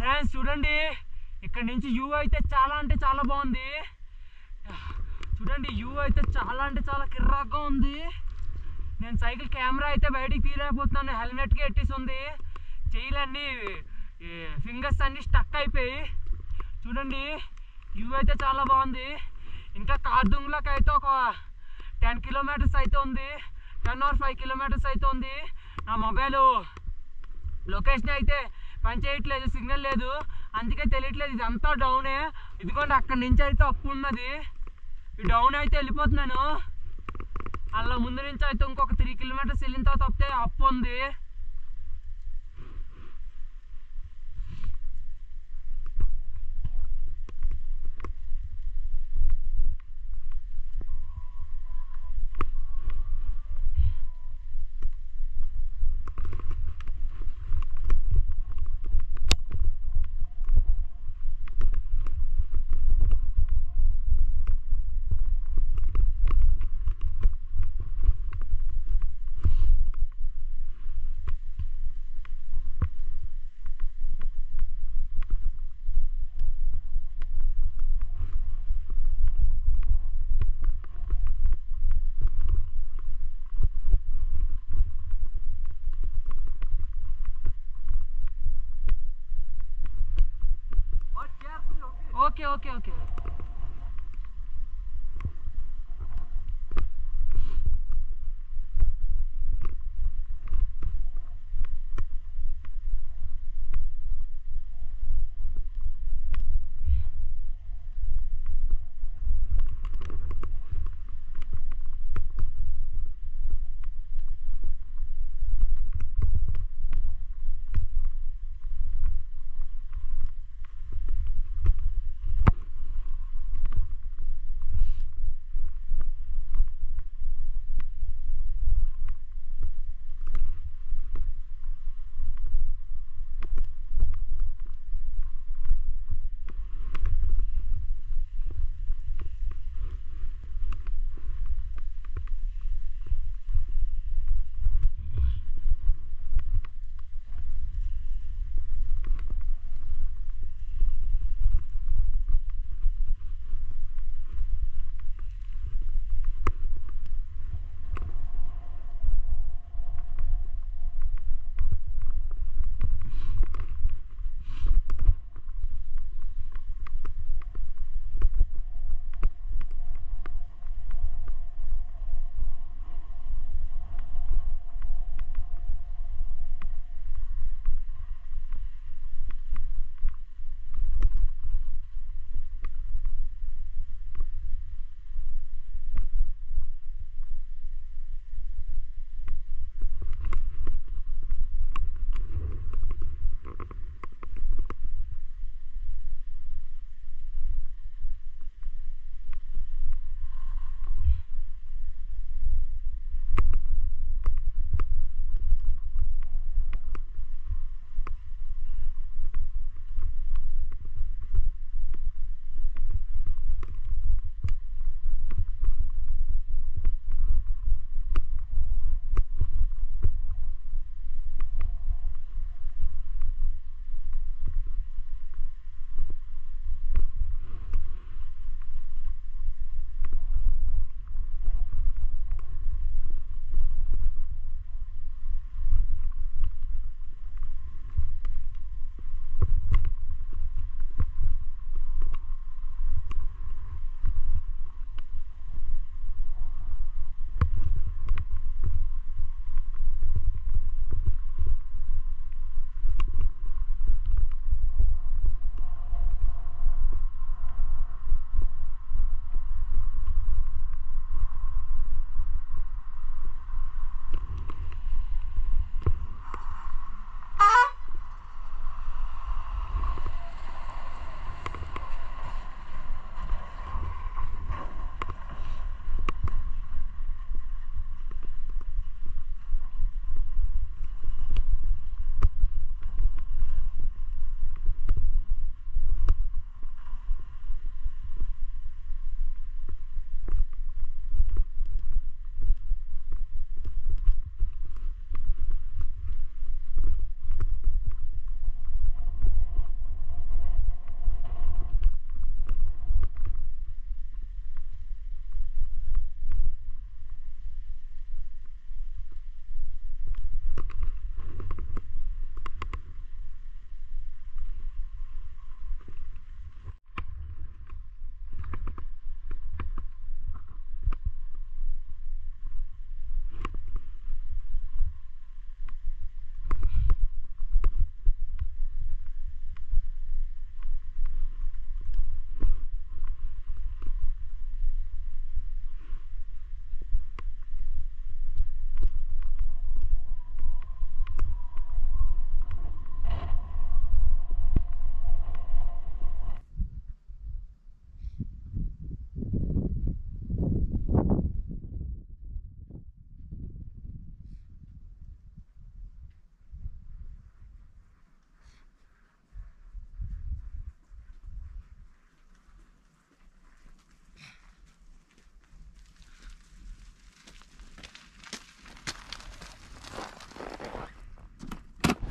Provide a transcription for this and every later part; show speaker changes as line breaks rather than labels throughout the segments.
Friends చూడండి ఇక్కడ నుంచి వ్యూ అయితే చాలా అంటే చాలా బాగుంది చూడండి వ్యూ అయితే చాలా అంటే చాలా కిర్రాక్గా ఉంది నేను సైకిల్ కెమెరా అయితే బయటికి తీయలేకపోతున్నాను హెల్మెట్కి ఎట్టేసి ఉంది చెయ్యిలన్నీ ఫింగర్స్ అన్నీ స్టక్ అయిపోయి చూడండి వ్యూ అయితే చాలా బాగుంది ఇంకా కార్దుంగ్లోకి అయితే ఒక టెన్ కిలోమీటర్స్ అయితే ఉంది టెన్ ఆర్ ఫైవ్ కిలోమీటర్స్ అయితే ఉంది నా మొబైల్ లొకేషన్ అయితే పని చేయట్లేదు సిగ్నల్ లేదు అందుకే తెలియట్లేదు ఇదంతా డౌనే ఇదిగోండి అక్కడి నుంచి అయితే అప్పు ఉన్నది ఈ డౌన్ అయితే వెళ్ళిపోతున్నాను అలా ముందు నుంచి అయితే ఇంకొక త్రీ కిలోమీటర్స్ వెళ్ళిన తర్వాత వస్తే అప్పు ఉంది ఓకే ఓకే ఓకే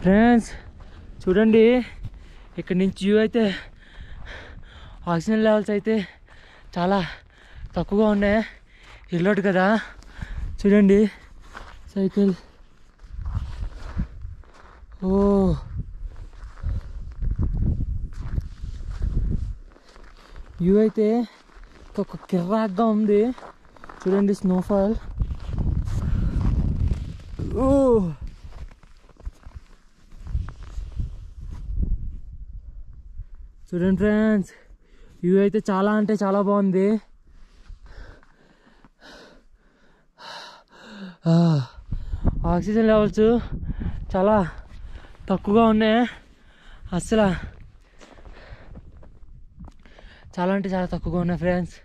ఫ్రెండ్స్ చూడండి ఇక్కడ నుంచి వ్యూ అయితే ఆక్సిజన్ లెవెల్స్ అయితే చాలా తక్కువగా ఉన్నాయి హిల్ కదా చూడండి సైకిల్ ఓ వ్యూ అయితే ఒక కిర్రాక్గా ఉంది చూడండి స్నోఫాల్ ఓ చూడండి ఫ్రెండ్స్ వ్యూ అయితే చాలా అంటే చాలా బాగుంది ఆ, ఆక్సిజన్ లెవెల్స్ చాలా తక్కువగా ఉన్నాయి అస్సలు చాలా అంటే చాలా తక్కువగా ఉన్నాయి ఫ్రెండ్స్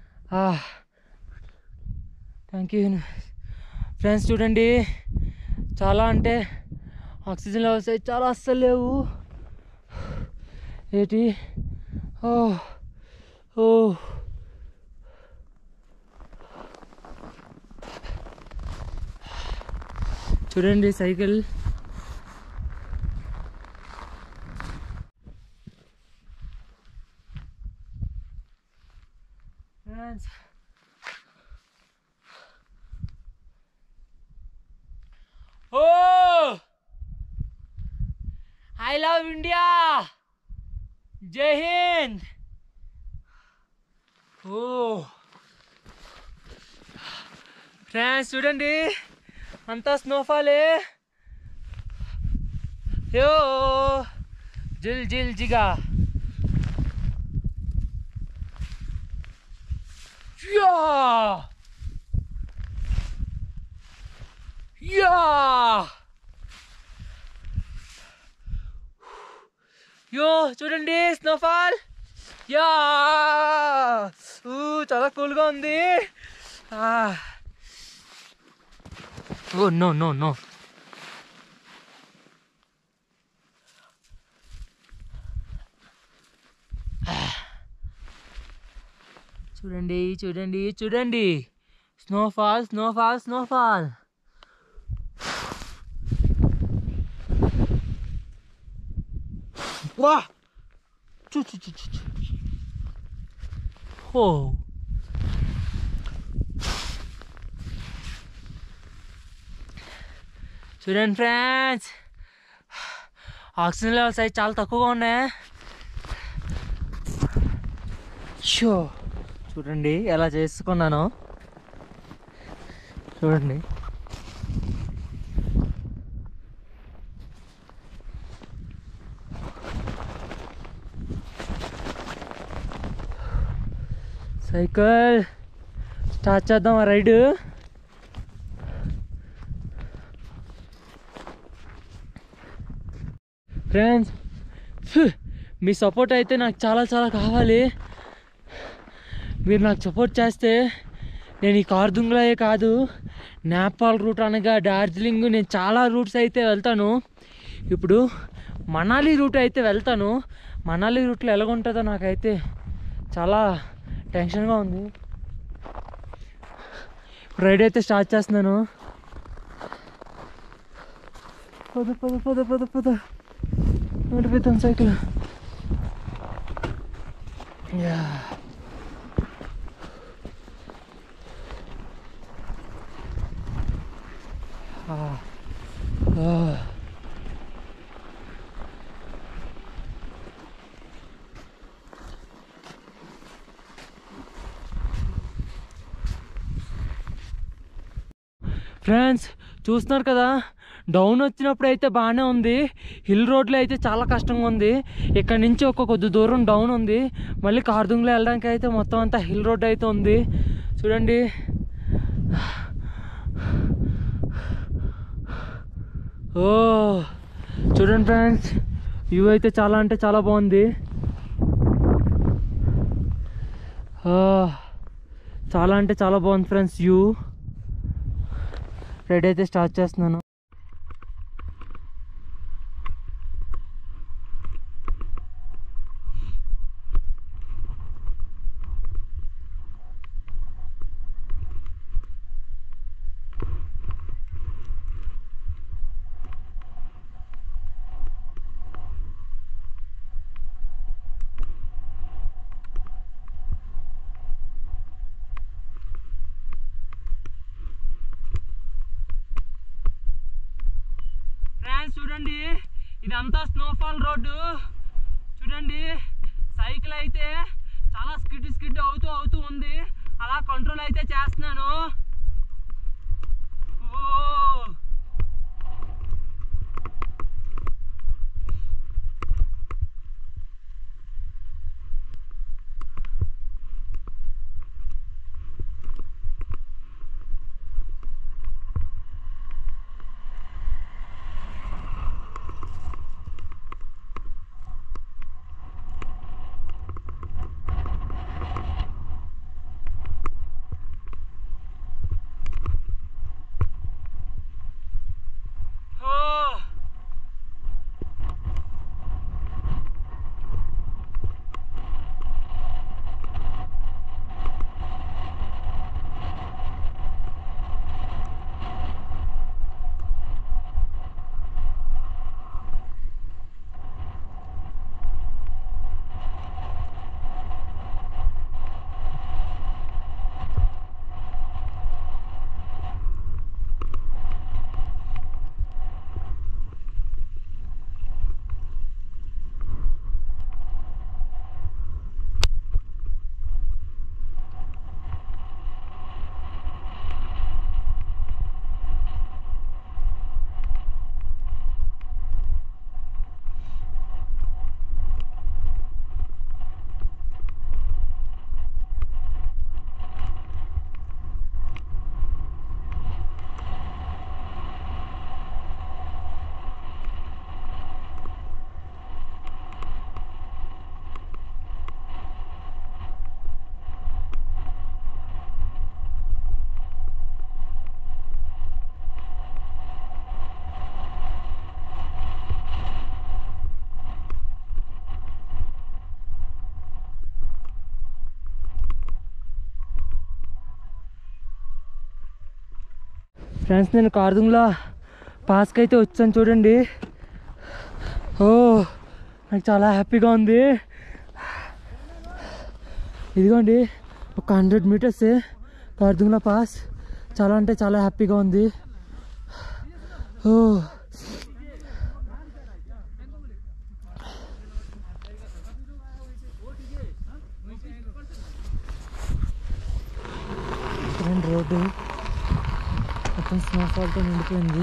థ్యాంక్ యూ ఫ్రెండ్స్ చూడండి చాలా అంటే ఆక్సిజన్ లెవెల్స్ అయితే చాలా అస్సలు లేవు ఏంటి ఓ ఓ చూడండి సైకిల్ ఫ్రెండ్స్ ఓ I love India Jai Hind oh friends చూడండి అంతా స్నోఫాలే యో జిల్ జిల్ జిగా యా యా యో చూడండి స్నోఫాల్ యా ఊ చాలా కూల్గా ఉంది ఓ నో నో నో చూడండి చూడండి చూడండి స్నోఫాల్ స్నోఫాల్ స్నోఫాల్ వా చూ చూ చూ చూ చూ. ఓ చూడండి ఫ్రెండ్స్ ఆక్సిజన్ లెవెల్స్ అయితే చాలా తక్కువగా ఉన్నాయి షో చూడండి ఎలా చేసుకున్నాను చూడండి సైకిల్ స్టార్ట్ చేద్దాం రైడ్ ఫ్రెండ్స్ మీ సపోర్ట్ అయితే నాకు చాలా చాలా కావాలి మీరు నాకు సపోర్ట్ చేస్తే నేను ఈ కార్దుంగ్లయే కాదు నేపాల్ రూట్ అనగా డార్జిలింగ్ నేను చాలా రూట్స్ అయితే వెళ్తాను ఇప్పుడు మనాలి రూట్ అయితే వెళ్తాను మనాలి రూట్లో ఎలాగుంటుందో నాకైతే చాలా టెన్షన్గా ఉంది ఇప్పుడు రైడ్ అయితే స్టార్ట్ చేస్తున్నాను పద పద పద పద పద నడిపిద్దాం సైకిల్ యా Ah. Ah. ఫ్రెండ్స్ చూస్తున్నారు కదా డౌన్ వచ్చినప్పుడు అయితే బాగానే ఉంది హిల్ రోడ్లో అయితే చాలా కష్టంగా ఉంది ఇక్కడ నుంచి ఒక కొద్ది దూరం డౌన్ ఉంది మళ్ళీ కార్దుంగ్లో వెళ్ళడానికి అయితే మొత్తం అంతా హిల్ రోడ్ అయితే ఉంది చూడండి ఓ చూడండి ఫ్రెండ్స్ వ్యూ అయితే చాలా అంటే చాలా బాగుంది ఆ, చాలా అంటే చాలా బాగుంది ఫ్రెండ్స్ వ్యూ రైడ్ అయితే స్టార్ట్ చేస్తున్నాను స్నోఫాల్ రోడ్డు చూడండి సైకిల్ అయితే చాలా స్కిడ్ స్కిడ్ అవుతూ అవుతూ ఉంది అలా కంట్రోల్ అయితే చేస్తున్నాను ఓ ఓ ఫ్రెండ్స్ నేను కార్దుంగ్లా పాస్కి అయితే వచ్చాను చూడండి ఓ నాకు చాలా హ్యాపీగా ఉంది ఇదిగోండి ఒక హండ్రెడ్ మీటర్స్ కార్దుంగ్లా పాస్ చాలా అంటే చాలా హ్యాపీగా ఉంది ఓ చూడండి రోడ్డు మొత్తం స్నోఫాల్తో నిండిపోయింది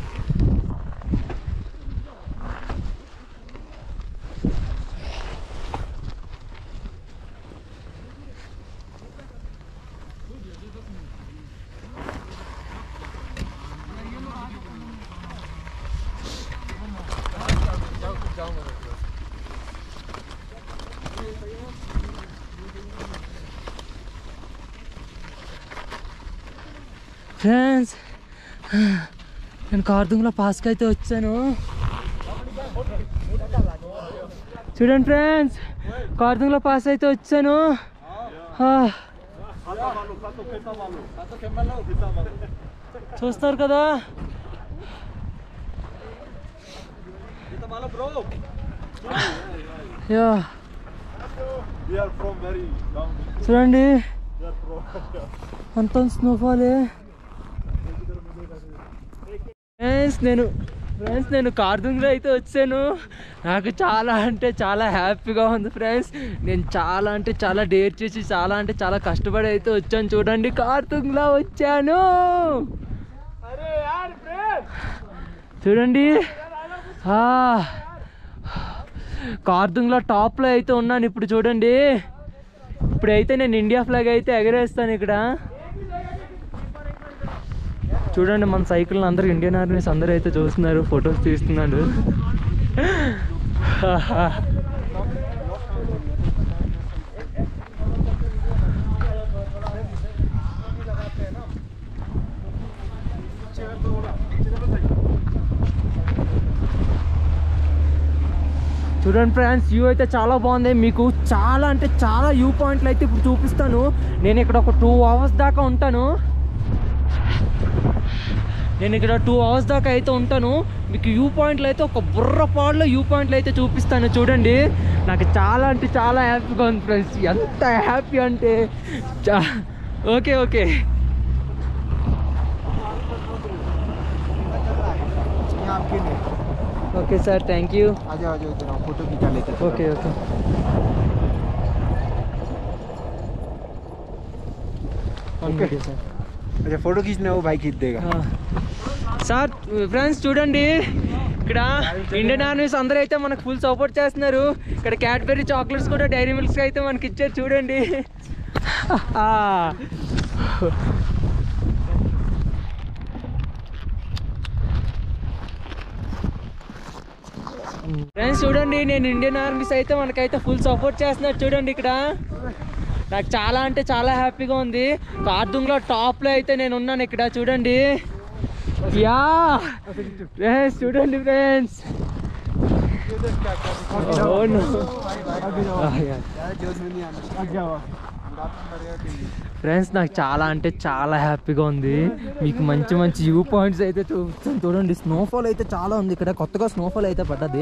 ఫ్రెండ్స్ నేను కార్దుంగ్లో పాస్కి అయితే వచ్చాను చూడండి ఫ్రెండ్స్ కార్దుంగ్లో పాస్ అయితే వచ్చాను ఆ, చూస్తారు కదా yeah
We are from very down.
చూడండి
We are from.
మొత్తం స్నోఫాలే ఫ్రెండ్స్ నేను ఫ్రెండ్స్ నేను కార్దుంగ్లో అయితే వచ్చాను నాకు చాలా అంటే చాలా హ్యాపీగా ఉంది ఫ్రెండ్స్ నేను చాలా అంటే చాలా డేర్ చేసి చాలా అంటే చాలా కష్టపడి అయితే వచ్చాను చూడండి కార్దుంగ్లో వచ్చాను చూడండి ఆ, కార్దుంగ్లో టాప్లో అయితే ఉన్నాను ఇప్పుడు చూడండి ఇప్పుడైతే నేను ఇండియా ఫ్లాగ్ అయితే ఎగరేస్తాను ఇక్కడ చూడండి మన సైకిల్ అందరూ ఇండియన్ ఆర్మీస్ అందరూ అయితే చూస్తున్నారు ఫొటోస్ తీస్తున్నారు చూడండి ఫ్రెండ్స్ వ్యూ అయితే చాలా బాగుంది మీకు చాలా అంటే చాలా వ్యూ పాయింట్లు అయితే ఇప్పుడు చూపిస్తాను నేను ఇక్కడ ఒక టూ అవర్స్ దాకా ఉంటాను నేను ఇక్కడ టూ అవర్స్ దాకా అయితే ఉంటాను మీకు వ్యూ పాయింట్లు అయితే ఒక బుర్ర పాడులో వ్యూ పాయింట్లు అయితే చూపిస్తాను చూడండి నాకు చాలా అంటే చాలా హ్యాపీగా ఉంది ఫ్రెండ్స్ ఎంత హ్యాపీ అంటే చా okay okay okay sir thank you
आ जाओ आ जाओ इधर आओ फोटो खिंचा लेते हैं
ఓకే ఓకే
Okay.
సార్
अच्छा फोटो खींचना है वो भाई खींच देगा
సార్ ఫ్రెండ్స్ చూడండి ఇక్కడ ఇండియన్ ఆర్మీస్ అందరూ అయితే మనకు ఫుల్ సపోర్ట్ చేస్తున్నారు ఇక్కడ క్యాడ్బెరీ చాక్లెట్స్ కూడా డైరీ మిల్క్స్ అయితే మనకి ఇచ్చారు చూడండి ఫ్రెండ్స్ చూడండి నేను ఇండియన్ ఆర్మీస్ అయితే మనకైతే ఫుల్ సపోర్ట్ చేస్తున్నారు చూడండి ఇక్కడ నాకు చాలా అంటే చాలా హ్యాపీగా ఉంది కార్దుంగ్లో టాప్లో అయితే నేను ఉన్నాను ఇక్కడ చూడండి యా ఫ్రెండ్స్ చూడండి ఫ్రెండ్స్
जोश में नहीं आना आ जाओ
ఫ్రెండ్స్ నాకు చాలా అంటే చాలా హ్యాపీగా ఉంది మీకు మంచి మంచి వ్యూ పాయింట్స్ అయితే చూపిస్తాను చూడండి స్నోఫాల్ అయితే చాలా ఉంది ఇక్కడ కొత్తగా స్నోఫాల్ అయితే పడ్డది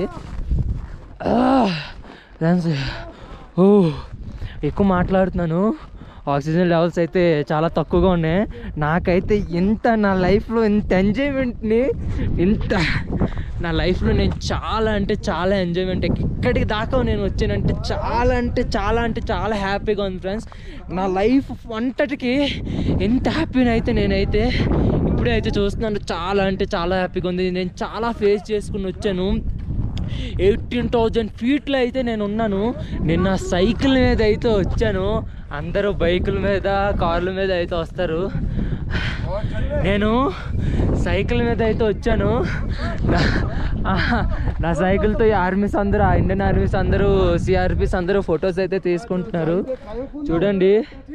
ఫ్రెండ్స్ ఓ ఎక్కువ మాట్లాడుతున్నాను ఆక్సిజన్ లెవెల్స్ అయితే చాలా తక్కువగా ఉన్నాయి నాకైతే ఇంత నా లైఫ్లో ఇంత ఎంజాయ్మెంట్ని ఇంత నా లైఫ్లో నేను చాలా అంటే చాలా ఎంజాయ్మెంట్ ఇక్కడికి దాకా నేను వచ్చానంటే చాలా అంటే చాలా అంటే చాలా హ్యాపీగా ఉంది ఫ్రెండ్స్ నా లైఫ్ అంతటికి ఎంత హ్యాపీని అయితే నేనైతే ఇప్పుడే అయితే చూస్తున్నాను చాలా అంటే చాలా హ్యాపీగా ఉంది నేను చాలా ఫేస్ చేసుకుని వచ్చాను ఎయిటీన్ థౌజండ్ ఫీట్లో అయితే నేను ఉన్నాను నిన్న సైకిల్ మీద అయితే వచ్చాను అందరూ బైకుల మీద కార్ల మీద అయితే వస్తారు నేను సైకిల్ మీద అయితే వచ్చాను నా- ఆహా, నా సైకిల్తో ఈ ఆర్మీస్ అందరూ ఆ ఇండియన్ ఆర్మీస్ అందరూ సిఆర్పీస్ అందరూ ఫొటోస్ అయితే తీసుకుంటున్నారు చూడండి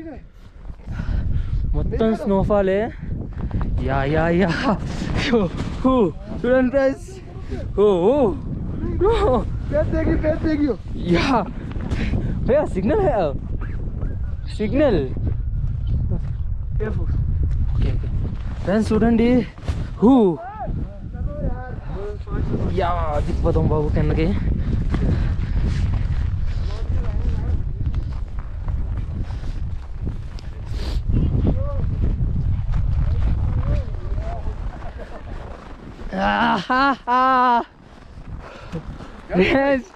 మొత్తం స్నోఫాలే యా యా యా హూ, హూ. చూడండి ఫ్రెండ్స్ ఓ ఓ ఓ.
पेट देखिए पेट देखियो
या भैया सिग्नल है सिग्नल ఓకే ఓకే ఫ్రెండ్స్ చూడండి హూ యా దిక్కుపోతాం బాబు కిందకి ఆహాహా. ఫ్రెండ్స్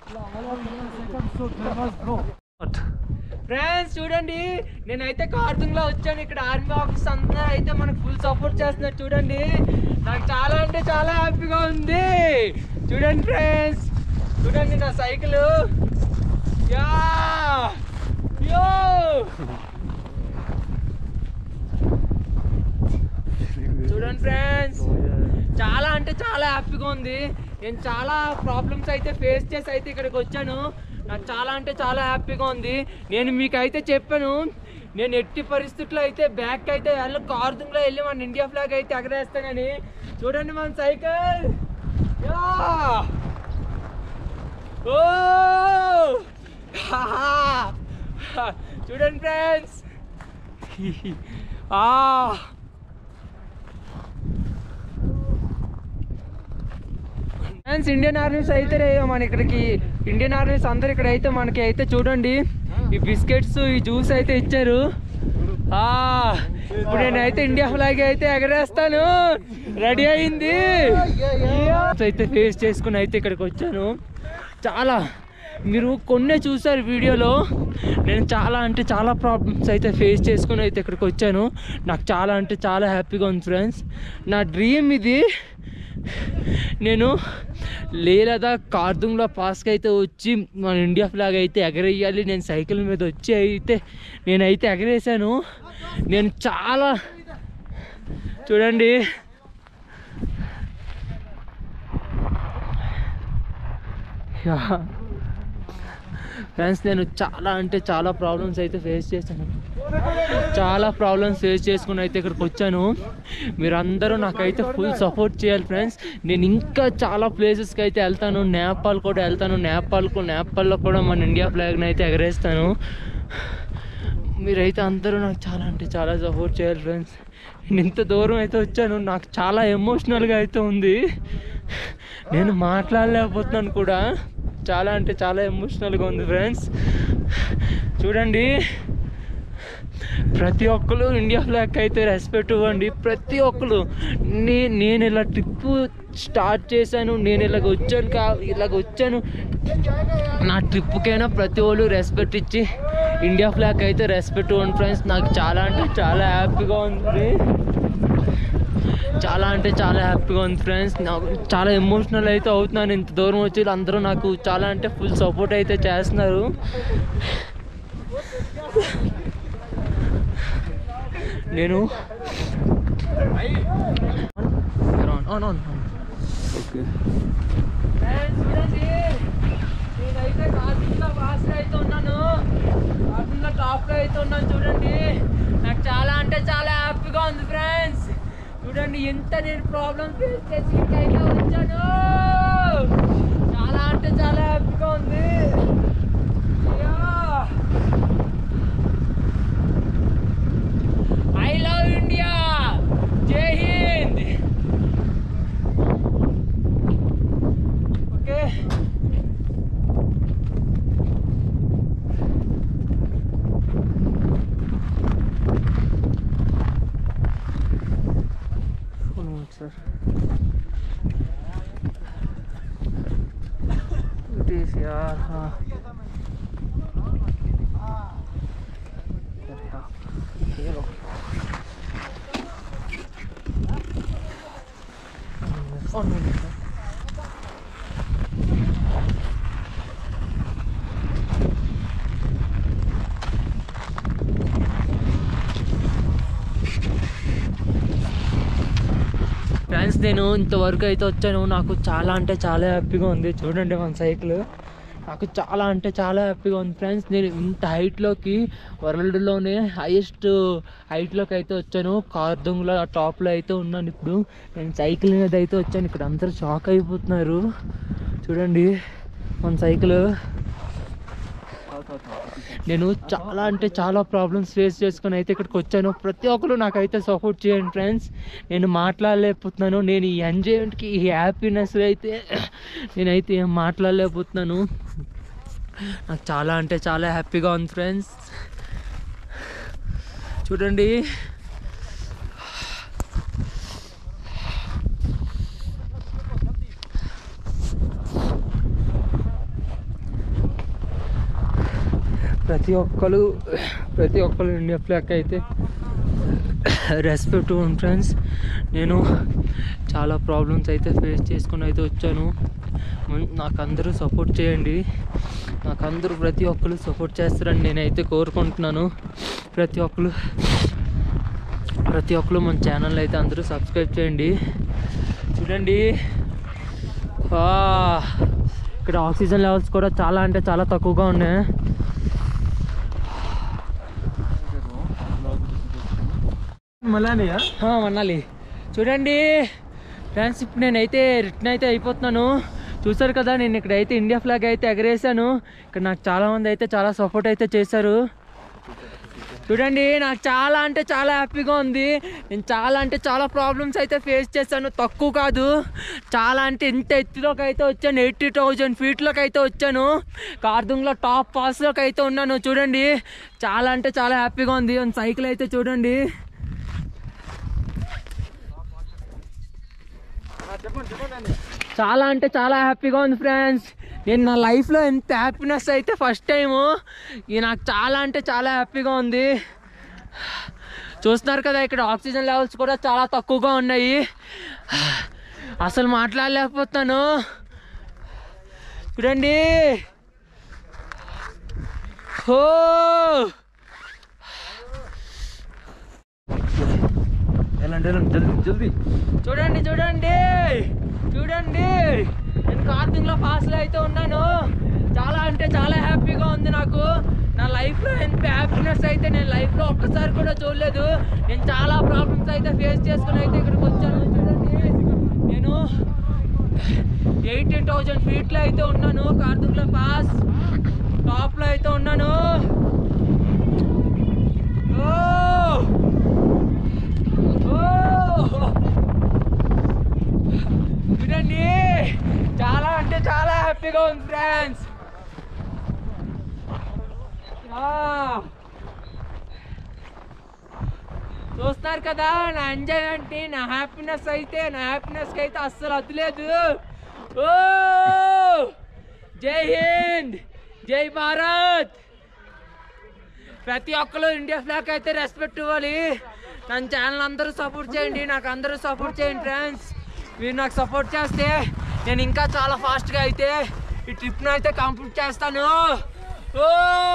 ఫ్రెండ్స్ చూడండి నేనైతే కార్తుంగ్ లో వచ్చాను ఇక్కడ ఆర్మీ ఆఫీస్ అందరూ అయితే మనకు ఫుల్ సపోర్ట్ చేస్తున్నారు చూడండి నాకు చాలా అంటే చాలా హ్యాపీగా ఉంది చూడండి ఫ్రెండ్స్ చూడండి నా సైకిల్ యా యో చూడండి ఫ్రెండ్స్ చాలా అంటే చాలా హ్యాపీగా ఉంది నేను చాలా ప్రాబ్లమ్స్ అయితే ఫేస్ చేసి అయితే ఇక్కడికి వచ్చాను నాకు చాలా అంటే చాలా హ్యాపీగా ఉంది నేను మీకు అయితే చెప్పాను నేను ఎట్టి పరిస్థితుల్లో అయితే బ్యాక్ అయితే వెళ్ళి కార్దుంగ్లో వెళ్ళి మన ఇండియా ఫ్లాగ్ అయితే ఎగరేస్తానని చూడండి మన సైకిల్ యా! ఓ హాహా! చూడండి ఫ్రెండ్స్ ఆ ఫ్రెండ్స్ ఇండియన్ ఆర్మీస్ అయితే రే మన ఇక్కడికి ఇండియన్ ఆర్మీస్ అందరు ఇక్కడ అయితే మనకి అయితే చూడండి ఈ బిస్కెట్స్ ఈ జ్యూస్ అయితే ఇచ్చారు ఆ ఇప్పుడు నేనైతే ఇండియా ఫ్లాగ్ అయితే ఎగరేస్తాను రెడీ అయింది అయితే ఫేస్ చేసుకుని అయితే ఇక్కడికి వచ్చాను చాలా మీరు కొన్నే చూసారు వీడియోలో నేను చాలా అంటే చాలా ప్రాబ్లమ్స్ అయితే ఫేస్ చేసుకుని అయితే ఇక్కడికి వచ్చాను నాకు చాలా అంటే చాలా హ్యాపీగా ఉంది ఫ్రెండ్స్ నా డ్రీమ్ ఇది నేను లేదా కార్దుంగ్లో పాస్కి అయితే వచ్చి మన ఇండియా ఫ్లాగ్ అయితే ఎగరేయాలి నేను సైకిల్ మీద వచ్చి అయితే నేనైతే ఎగరేసాను నేను చాలా చూడండి యా ఫ్రెండ్స్ నేను చాలా అంటే చాలా ప్రాబ్లమ్స్ అయితే ఫేస్ చేశాను చాలా ప్రాబ్లమ్స్ ఫేస్ చేసుకుని అయితే ఇక్కడికి వచ్చాను మీరందరూ నాకైతే ఫుల్ సపోర్ట్ చేయాలి ఫ్రెండ్స్ నేను ఇంకా చాలా ప్లేసెస్కి అయితే వెళ్తాను నేపాల్ కూడా వెళ్తాను నేపాల్కు నేపాల్లో కూడా మన ఇండియా ఫ్లాగ్ని అయితే ఎగరేస్తాను మీరైతే అందరూ నాకు చాలా అంటే చాలా సపోర్ట్ చేయాలి ఫ్రెండ్స్ నేను ఇంత దూరం అయితే వచ్చాను నాకు చాలా ఎమోషనల్గా అయితే ఉంది నేను మాట్లాడలేకపోతున్నాను కూడా చాలా అంటే చాలా ఎమోషనల్గా ఉంది ఫ్రెండ్స్ చూడండి ప్రతి ఒక్కరు ఇండియా ఫ్లాగ్ అయితే రెస్పెక్ట్ ఇవ్వండి ప్రతి ఒక్కరు నే నేను ఇలా ట్రిప్ స్టార్ట్ చేశాను నేను ఇలాగ వచ్చాను కా ఇలాగ వచ్చాను నా ట్రిప్కైనా ప్రతి ఒళ్ళు రెస్పెక్ట్ ఇచ్చి ఇండియా ఫ్లాగ్ అయితే రెస్పెక్ట్ ఇవ్వండి ఫ్రెండ్స్ నాకు చాలా అంటే చాలా హ్యాపీగా ఉంది చాలా అంటే చాలా హ్యాపీగా ఉంది ఫ్రెండ్స్ నాకు చాలా ఎమోషనల్ అయితే అవుతున్నాను ఇంత దూరం వచ్చి అందరూ నాకు చాలా అంటే ఫుల్ సపోర్ట్ అయితే చేస్తున్నారు నేను అవును అవును
ఓకే
నేనైతే కార్తీక్లో ఫాస్ట్గా అయితే ఉన్నాను కార్తీక్లో టాప్లో అయితే ఉన్నాను చూడండి నాకు చాలా అంటే చాలా హ్యాపీగా ఉంది ఫ్రెండ్స్ చూడండి ఎంత నేను ప్రాబ్లమ్ ఫేస్ చేసి ఇక్కడైతే వచ్చాను చాలా అంటే చాలా హ్యాపీగా ఉంది I love India Jai Hind okay sir it is यार हाँ अरे हाँ, ये लो One minute, sir. ఫ్రెండ్స్ నేను ఇంతవరకు అయితే వచ్చాను నాకు చాలా అంటే చాలా హ్యాపీగా ఉంది చూడండి మన సైకిల్ నాకు చాలా అంటే చాలా హ్యాపీగా ఉంది ఫ్రెండ్స్ నేను ఇంత హైట్లోకి వరల్డ్లోనే హైయెస్ట్ హైట్లోకి అయితే వచ్చాను కార్దుంగ్లో టాప్లో అయితే ఉన్నాను ఇప్పుడు నేను సైకిల్ మీద అయితే వచ్చాను ఇక్కడ అందరూ షాక్ అయిపోతున్నారు చూడండి మన సైకిల్ నేను చాలా అంటే చాలా ప్రాబ్లమ్స్ ఫేస్ చేసుకొని అయితే ఇక్కడికి వచ్చాను ప్రతి ఒక్కరు నాకైతే సపోర్ట్ చేయండి ఫ్రెండ్స్ నేను మాట్లాడలేకపోతున్నాను నేను ఈ ఎంజాయ్మెంట్కి ఈ హ్యాపీనెస్ అయితే నేనైతే ఏం మాట్లాడలేకపోతున్నాను నాకు చాలా అంటే చాలా హ్యాపీగా ఉంది ఫ్రెండ్స్ చూడండి ప్రతి ఒక్కరు ప్రతి ఒక్కరు ఇండియా ఫ్లాగ్ అయితే రెస్పెక్ట్ ఫ్రెండ్స్ నేను చాలా ప్రాబ్లమ్స్ అయితే ఫేస్ చేసుకుని అయితే వచ్చాను మన్- నాకు అందరూ సపోర్ట్ చేయండి నాకు అందరూ ప్రతి ఒక్కరు సపోర్ట్ చేస్తారని నేనైతే కోరుకుంటున్నాను ప్రతి ఒక్కరు ప్రతి ఒక్కరు మన ఛానల్ అయితే అందరూ సబ్స్క్రైబ్ చేయండి చూడండి ఆ, ఇక్కడ ఆక్సిజన్ లెవెల్స్ కూడా చాలా అంటే చాలా తక్కువగా ఉన్నాయి
మలానియా
ఆ, మనాలి చూడండి ఫ్రెండ్స్ ఇప్పుడు నేనైతే రిటర్న్ అయితే అయిపోతున్నాను చూసారు కదా నేను ఇక్కడైతే ఇండియా ఫ్లాగ్ అయితే ఎగరేసాను ఇక్కడ నాకు చాలా మంది అయితే చాలా సపోర్ట్ అయితే చేశారు చూడండి నాకు చాలా అంటే చాలా హ్యాపీగా ఉంది నేను చాలా అంటే చాలా ప్రాబ్లమ్స్ అయితే ఫేస్ చేశాను తక్కువ కాదు చాలా అంటే ఇంత ఎత్తులోకి అయితే వచ్చాను ఎయిటీ థౌజండ్ ఫీట్లోకి అయితే వచ్చాను కార్దుంగ్లో టాప్ పాస్లోకి అయితే ఉన్నాను చూడండి చాలా అంటే చాలా హ్యాపీగా ఉంది సైకిల్ అయితే చూడండి చాలా అంటే చాలా హ్యాపీగా ఉంది ఫ్రెండ్స్ నేను నా లైఫ్లో ఎంత హ్యాపీనెస్ అయితే ఫస్ట్ టైము ఇది నాకు చాలా అంటే చాలా హ్యాపీగా ఉంది చూస్తున్నారు కదా ఇక్కడ ఆక్సిజన్ లెవెల్స్ కూడా చాలా తక్కువగా ఉన్నాయి అసలు మాట్లాడలేకపోతున్నాను చూడండి ఓ
వెళ్ళండి వెళ్ళండి జల్దీ జల్దీ
చూడండి చూడండి చూడండి నేను కార్తింగ్లో పాస్లో అయితే ఉన్నాను చాలా అంటే చాలా హ్యాపీగా ఉంది నాకు నా లైఫ్లో ఎంత హ్యాపీనెస్ అయితే నేను లైఫ్లో ఒక్కసారి కూడా చూడలేదు నేను చాలా ప్రాబ్లమ్స్ అయితే ఫేస్ చేసుకుని అయితే ఇక్కడికి వచ్చాను చూడండి నేను ఎయిటీన్ థౌజండ్ ఫీట్లో అయితే ఉన్నాను కార్తింగ్లో పాస్ టాప్లో అయితే ఉన్నాను ఓ ఓ చూడండి చాలా అంటే చాలా హ్యాపీగా ఉంది ఫ్రెండ్స్ చూస్తున్నారు కదా నా ఎంజాయ్మెంట్ ని నా హ్యాపీనెస్ అయితే నా హ్యాపీనెస్ కి అయితే అస్సలు అద్దులేదు ఓ జై హింద్ జై భారత్ ప్రతి ఒక్కరు ఇండియా ఫ్లాగ్ అయితే రెస్పెక్ట్ ఇవ్వాలి ನನ್ನ ఛానల్ అందరూ సపోర్ట్ చేయండి నాకు అందరూ సపోర్ట్ చేయండి ఫ్రెండ్స్ మీరు నాకు సపోర్ట్ చేస్తే నేను ఇంకా చాలా ఫాస్ట్గా అయితే ఈ ట్రిప్ను అయితే కంప్లీట్ చేస్తాను ఓ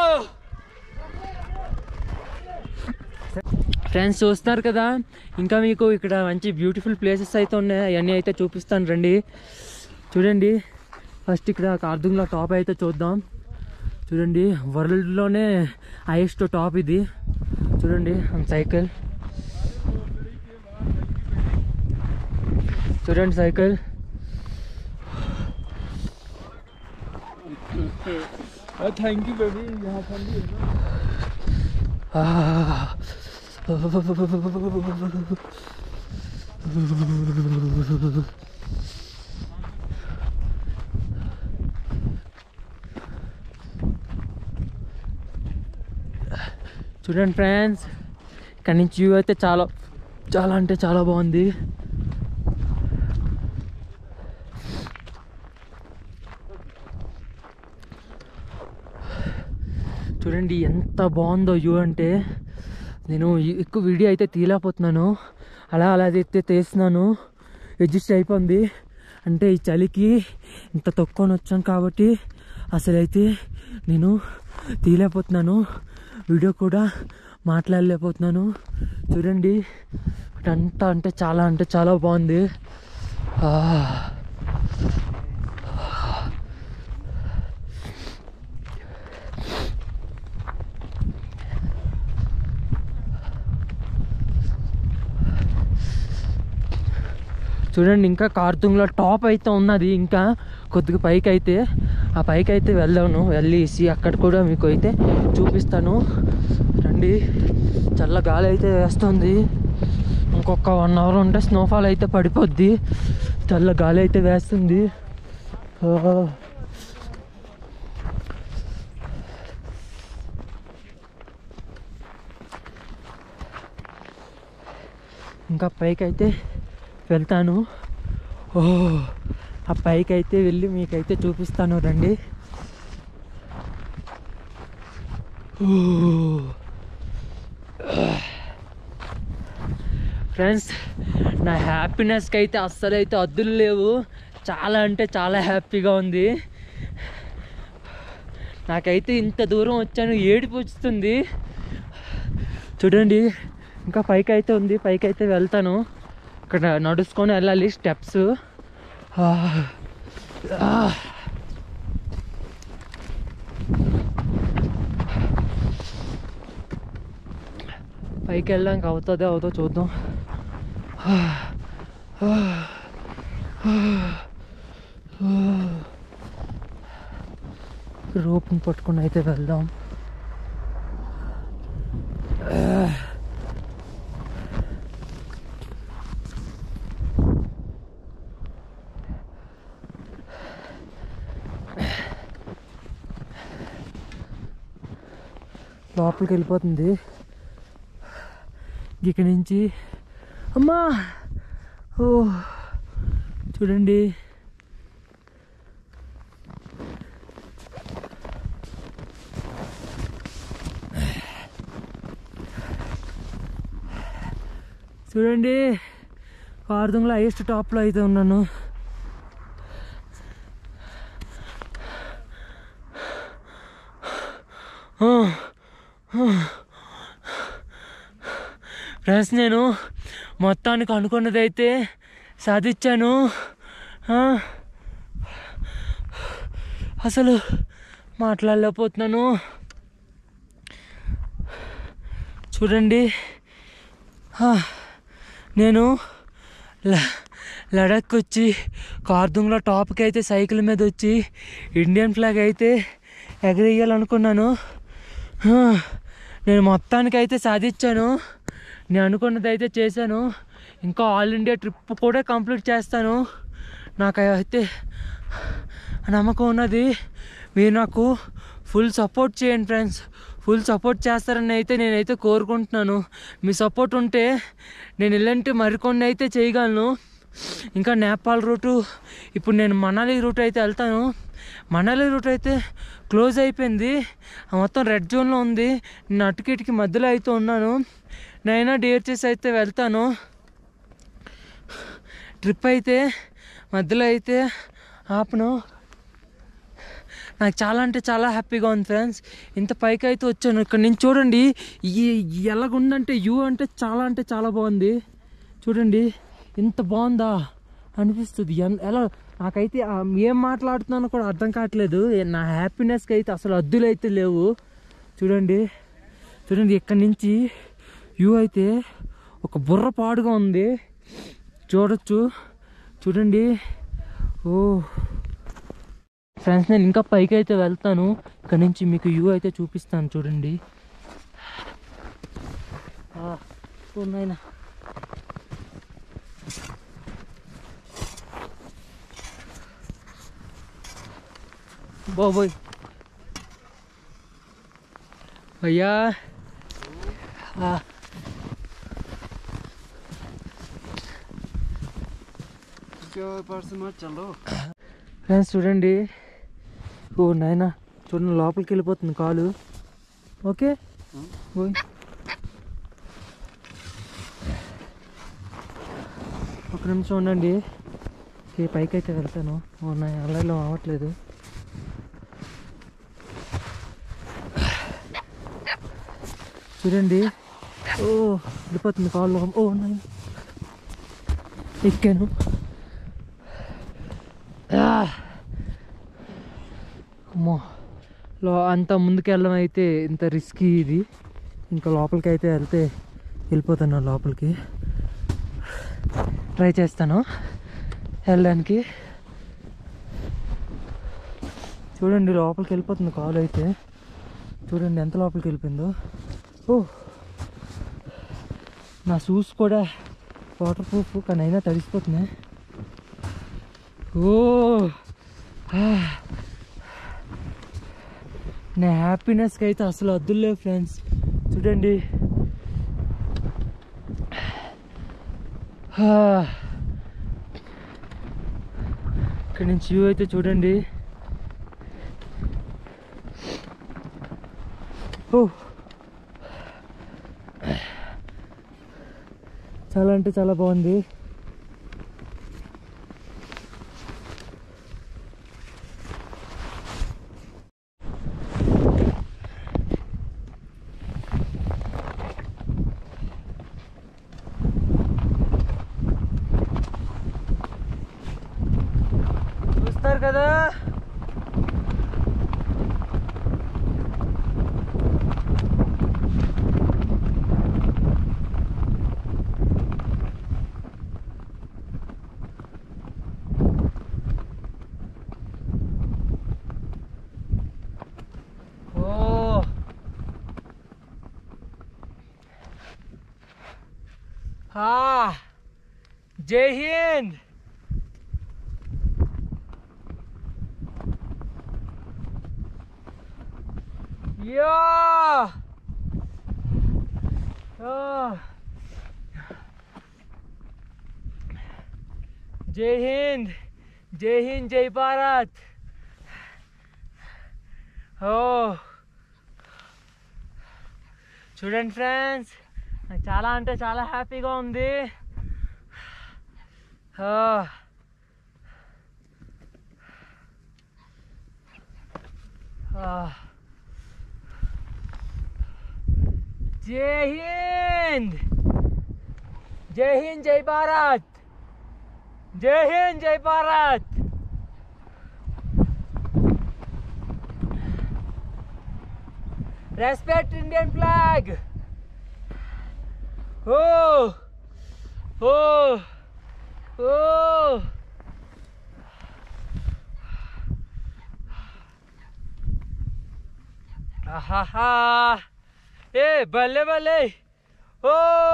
ఫ్రెండ్స్ చూస్తున్నారు కదా ఇంకా మీకు ఇక్కడ మంచి బ్యూటిఫుల్ ప్లేసెస్ అయితే ఉన్నాయి అవన్నీ అయితే చూపిస్తాను రండి చూడండి ఫస్ట్ ఇక్కడ కార్దుంగ్లా టాప్ అయితే చూద్దాం చూడండి వరల్డ్లోనే హైయెస్ట్ టాప్ ఇది చూడండి సైకిల్ చూడండి సైకిల్
थैंक यू बेबी यहाँ ठंडी है ना
చూడండి ఫ్రెండ్స్ ఇక్కడ నుంచి వ్యూ అయితే చాలా చాలా అంటే చాలా బాగుంది చూడండి ఎంత బాగుందో వ్యూ అంటే నేను ఈ- ఎక్కువ వీడియో అయితే తీయలేకపోతున్నాను అలా అలా అయితే తీస్తున్నాను అడ్జస్ట్ అయిపోయింది అంటే ఈ చలికి ఇంత తక్కువ వచ్చాను కాబట్టి అసలైతే నేను తీయలేకపోతున్నాను వీడియో కూడా మాట్లాడలేకపోతున్నాను చూడండి అంతా అంటే చాలా అంటే చాలా బాగుంది ఆ. చూడండి ఇంకా కార్తుంగ్లో టాప్ అయితే ఉన్నది ఇంకా కొద్దిగా పైకి అయితే ఆ పైకి అయితే వెళ్దాను వెళ్ళేసి అక్కడ కూడా మీకు అయితే చూపిస్తాను రండి చల్ల గాలి అయితే వేస్తుంది ఇంకొక వన్ అవర్ ఉంటే స్నోఫాల్ అయితే పడిపోద్ది చల్ల గాలి అయితే వేస్తుంది ఆ. ఇంకా పైకి అయితే వెళ్తాను ఓ ఆ పైకి అయితే వెళ్ళి మీకైతే చూపిస్తాను రండి ఓ. ఫ్రెండ్స్ నా హ్యాపీనెస్కి అయితే అస్సలు అయితే అద్దులు లేవు చాలా అంటే చాలా హ్యాపీగా ఉంది నాకైతే ఇంత దూరం వచ్చాను ఏడుపు వస్తుంది చూడండి ఇంకా పైకి అయితే ఉంది పైకి అయితే వెళ్తాను ఇక్కడ నడుచుకొని వెళ్ళాలి స్టెప్స్ పైకి వెళ్ళడానికి అవుతుందో అవుతో చూద్దాం రోప్ని పట్టుకొని అయితే వెళ్దాం లోపలికి వెళ్ళిపోతుంది ఇక్కడి నుంచి అమ్మా ఓ చూడండి చూడండి వారదంలో హైయెస్ట్ టాప్లో అయితే ఉన్నాను ఫ్రెండ్స్ నేను మొత్తానికి అనుకున్నది అయితే సాధించాను ఆ, అసలు మాట్లాడలేకపోతున్నాను చూడండి ఆ, నేను ల- లడక్ వచ్చి కార్దుంగ్లో టాప్కి అయితే సైకిల్ మీద వచ్చి ఇండియన్ ఫ్లాగ్ అయితే ఎగరేయాలనుకున్నాను ఆ, నేను మొత్తానికి అయితే సాధించాను నేను అనుకున్నది అయితే చేశాను ఇంకా ఆల్ ఇండియా ట్రిప్ కూడా కంప్లీట్ చేస్తాను నాకు అయితే నమ్మకం ఉన్నది మీరు నాకు ఫుల్ సపోర్ట్ చేయండి ఫ్రెండ్స్ ఫుల్ సపోర్ట్ చేస్తారని అయితే నేనైతే కోరుకుంటున్నాను మీ సపోర్ట్ ఉంటే నేను ఇలాంటి మరికొన్ని అయితే చేయగలను ఇంకా నేపాల్ రూటు ఇప్పుడు నేను మనాలి రూట్ అయితే వెళ్తాను మనాలి రూట్ అయితే క్లోజ్ అయిపోయింది ఆ మొత్తం రెడ్ జోన్లో ఉంది నేను అటుకిటికి మధ్యలో అయితే ఉన్నాను నైనా డేర్ చేసి అయితే వెళ్తాను ట్రిప్ అయితే మధ్యలో అయితే ఆపను నాకు చాలా అంటే చాలా హ్యాపీగా ఉంది ఫ్రెండ్స్ ఇంత పైకి అయితే వచ్చాను ఇక్కడ నుంచి చూడండి ఈ ఎలాగుందంటే వ్యూ అంటే చాలా అంటే చాలా బాగుంది చూడండి ఇంత బాగుందా అనిపిస్తుంది ఎన్- ఎలా నాకైతే ఆ ఏం మాట్లాడుతున్నానో కూడా అర్థం కావట్లేదు నా హ్యాపీనెస్కి అయితే అసలు అద్దులు అయితే లేవు చూడండి చూడండి ఇక్కడి నుంచి వ్యూ అయితే ఒక బుర్ర పాడుగా ఉంది చూడొచ్చు చూడండి ఓ ఫ్రెండ్స్ నేను ఇంకా పైకి అయితే వెళ్తాను ఇక్కడ నుంచి మీకు వ్యూ అయితే చూపిస్తాను చూడండి ఆ, ఓ నాయనా బాబోయ్ భయ్యా ఆ.
इसके ऊपर से मत चलो
ఫ్రెండ్స్ చూడండి ఓ నాయన చూడండి లోపలికి వెళ్ళిపోతుంది కాలు ఓకే ఓయ్. ఒక నిమిషం ఉండండి ఓకే పైకి అయితే వెళ్తాను ఓ నా అలర్లో అవ్వట్లేదు చూడండి ఓ వెళ్ళిపోతుంది కాళ్ళు ఓ నాయన ఎక్కాను ఆ! అమ్మో లో అంత ముందుకెళ్ళడం అయితే ఇంత రిస్కీ ఇది ఇంకా లోపలికి అయితే వెళ్తే వెళ్ళిపోతాను లోపలికి ట్రై చేస్తాను వెళ్ళడానికి చూడండి లోపలికి వెళ్ళిపోతుంది కాలు అయితే చూడండి ఎంత లోపలికి వెళ్ళిపోయిందో ఓ నా షూస్ కూడా వాటర్ ప్రూఫ్ కానీ అయినా తడిసిపోతున్నాయి ఓ ఆ. నా హ్యాపీనెస్కి అయితే అసలు అద్దులే ఫ్రెండ్స్ చూడండి ఆ. ఇక్కడ నుంచి వ్యూ అయితే చూడండి ఓ చాలా అంటే చాలా బాగుంది చూస్తారు కదా ఓ హా జై హింద్ Yeah! Oh. జై హింద్ జై హింద్ జై భారత్ ఓ చూడండి ఫ్రెండ్స్ నాకు చాలా అంటే చాలా హ్యాపీగా ఉంది ఓ Ah. जय हिंद जय Hind Jai Bharat Jai Hind Jai Bharat respect Indian flag ओ ओ ओ ఆహాహా ఏ భలే భలే ఓ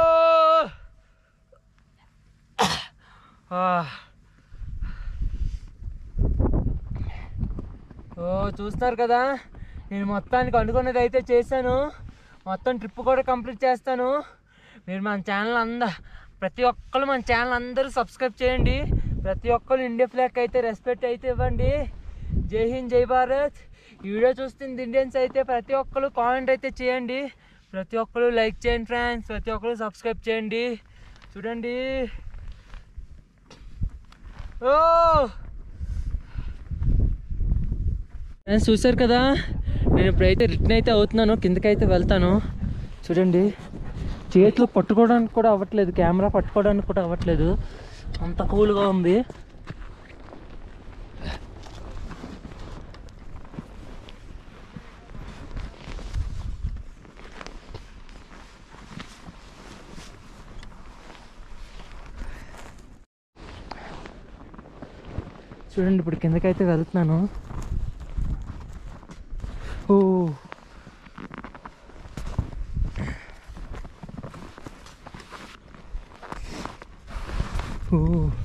ఆ. ఓ చూస్తారు కదా నేను మొత్తానికి అనుకున్నది అయితే చేశాను మొత్తం ట్రిప్ కూడా కంప్లీట్ చేస్తాను మీరు మన ఛానల్ అంద ప్రతి ఒక్కరు మన ఛానల్ అందరూ సబ్స్క్రైబ్ చేయండి ప్రతి ఒక్కరు ఇండియా ఫ్లాగ్ అయితే రెస్పెక్ట్ అయితే ఇవ్వండి జై హింద్ జై భారత్ ఈ వీడియో చూస్తుంది ఇండియన్స్ అయితే ప్రతి ఒక్కరు కామెంట్ అయితే చేయండి ప్రతి ఒక్కరు లైక్ చేయండి ఫ్రెండ్స్ ప్రతి ఒక్కరు సబ్స్క్రైబ్ చేయండి చూడండి ఓ ఫ్రెండ్స్ చూసారు కదా నేను ఇప్పుడైతే రిటర్న్ అయితే అవుతున్నాను కిందకైతే వెళ్తాను చూడండి చేతిలో పట్టుకోవడానికి కూడా అవ్వట్లేదు కెమెరా పట్టుకోవడానికి కూడా అవ్వట్లేదు అంత కూల్గా ఉంది చూడండి ఇప్పుడు కిందకైతే వెళ్తున్నాను ఓ ఓ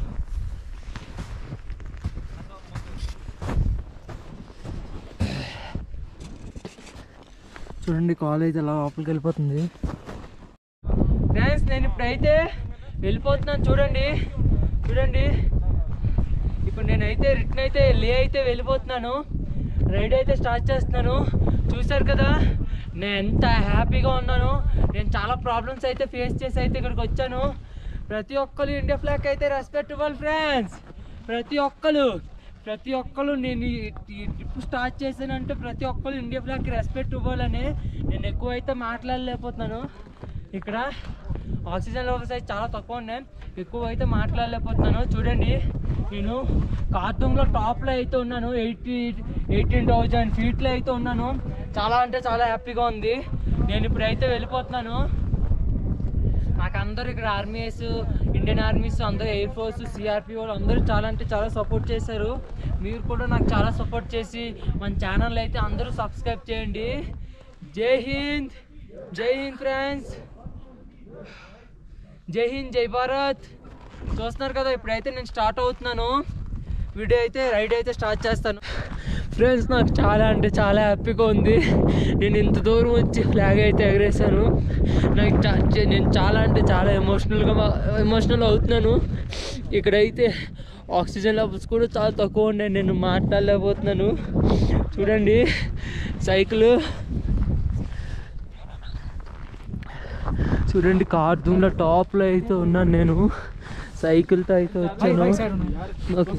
చూడండి కాలేజ్ అలా లోపలికి వెళ్ళిపోతుంది ఫ్రెండ్స్ నేను ఇప్పుడైతే వెళ్ళిపోతున్నాను చూడండి చూడండి ఇప్పుడు నేనైతే రిటర్న్ అయితే లే అయితే వెళ్ళిపోతున్నాను రైడ్ అయితే స్టార్ట్ చేస్తున్నాను చూశారు కదా నేను ఎంత హ్యాపీగా ఉన్నాను నేను చాలా ప్రాబ్లమ్స్ అయితే ఫేస్ చేసి అయితే ఇక్కడికి వచ్చాను ప్రతి ఒక్కరు ఇండియా ఫ్లాగ్ అయితే రెస్పెక్టబుల్ ఫ్రెండ్స్ ప్రతి ఒక్కరు ప్రతి ఒక్కరు నేను ఈ- ఈ ట్రిప్ స్టార్ట్ చేశానంటే ప్రతి ఒక్కరు ఇండియా ఫ్లాగ్కి రెస్పెక్ట్ ఇవ్వాలని నేను ఎక్కువ అయితే మాట్లాడలేకపోతున్నాను ఇక్కడ ఆక్సిజన్ లెవెల్స్ అయితే చాలా తక్కువ ఉన్నాయి ఎక్కువ అయితే మాట్లాడలేకపోతున్నాను చూడండి నేను కార్టూన్లో టాప్లో అయితే ఉన్నాను ఎయిటీ ఎయిటీన్ థౌజండ్ ఫీట్లో అయితే ఉన్నాను చాలా అంటే చాలా హ్యాపీగా ఉంది నేను ఇప్పుడైతే వెళ్ళిపోతున్నాను నాకు అందరూ ఇక్కడ ఆర్మీస్ ఇండియన్ ఆర్మీస్ అందరూ ఎయిర్ ఫోర్స్ సిఆర్పి వాళ్ళు అందరూ చాలా అంటే చాలా సపోర్ట్ చేశారు మీరు కూడా నాకు చాలా సపోర్ట్ చేసి మన ఛానల్ అయితే అందరూ సబ్స్క్రైబ్ చేయండి జై హింద్ జై హింద్ ఫ్రెండ్స్ జై హింద్ జై భారత్ చూస్తున్నారు కదా ఇప్పుడైతే నేను స్టార్ట్ అవుతున్నాను వీడియో అయితే రైడ్ అయితే స్టార్ట్ చేస్తాను ఫ్రెండ్స్ నాకు చాలా అంటే చాలా హ్యాపీగా ఉంది నేను ఇంత దూరం వచ్చి ఫ్లాగ్ అయితే ఎగరేసాను నాకు చా- చే- నేను చాలా అంటే చాలా ఎమోషనల్గా ఎమోషనల్ అవుతున్నాను ఇక్కడైతే ఆక్సిజన్ లెవెల్స్ కూడా చాలా తక్కువ ఉన్నాయి నేను మాట్లాడలేకపోతున్నాను చూడండి సైకిల్ చూడండి కార్టూన్లో టాప్లో అయితే ఉన్నాను నేను సైకిల్తో అయితే వచ్చాను నాకు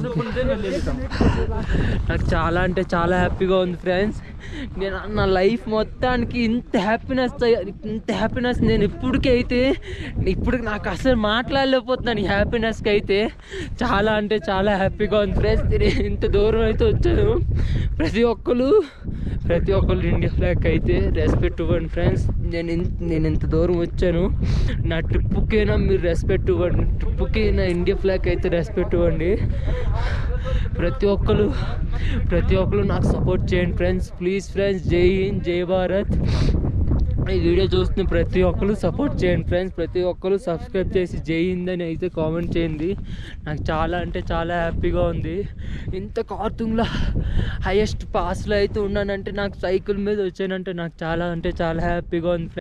నాకు చాలా అంటే చాలా హ్యాపీగా ఉంది ఫ్రెండ్స్ నేను నా లైఫ్ మొత్తానికి ఇంత హ్యాపీనెస్ ఇంత హ్యాపీనెస్ నేను ఇప్పటికీ అయితే ఇప్పుడు నాకు అసలు మాట్లాడలేకపోతున్నాను ఈ హ్యాపీనెస్కి అయితే చాలా అంటే చాలా హ్యాపీగా ఉంది ఫ్రెండ్స్ నేను ఇంత దూరం అయితే వచ్చాను ప్రతి ఒక్కరు ప్రతి ఒక్కరు ఇండియా ఫ్లాగ్ అయితే రెస్పెక్ట్ ఇవ్వండి ఫ్రెండ్స్ నేను ఇన్- నేను ఇంత దూరం వచ్చాను నా ట్రిప్పుకైనా మీరు రెస్పెక్ట్ ఇవ్వండి ట్రిప్పుకి నా ఇండియా ఫ్లాగ్ అయితే రెస్పెక్ట్ ఇవ్వండి ప్రతి ఒక్కరు ప్రతి ఒక్కరు నాకు సపోర్ట్ చేయండి ఫ్రెండ్స్ ప్లీజ్ ఫ్రెండ్స్ జై హింద్ జై భారత్ ఈ వీడియో చూస్తున్న ప్రతి ఒక్కరు సపోర్ట్ చేయండి ఫ్రెండ్స్ ప్రతి ఒక్కరు సబ్స్క్రైబ్ చేసి జై హింద్ అని అయితే కామెంట్ చేయండి నాకు చాలా అంటే చాలా హ్యాపీగా ఉంది ఇంత కార్టూన్లో హైయెస్ట్ పాస్లో అయితే ఉన్నానంటే నాకు సైకిల్ మీద వచ్చానంటే నాకు చాలా అంటే చాలా హ్యాపీగా ఉంది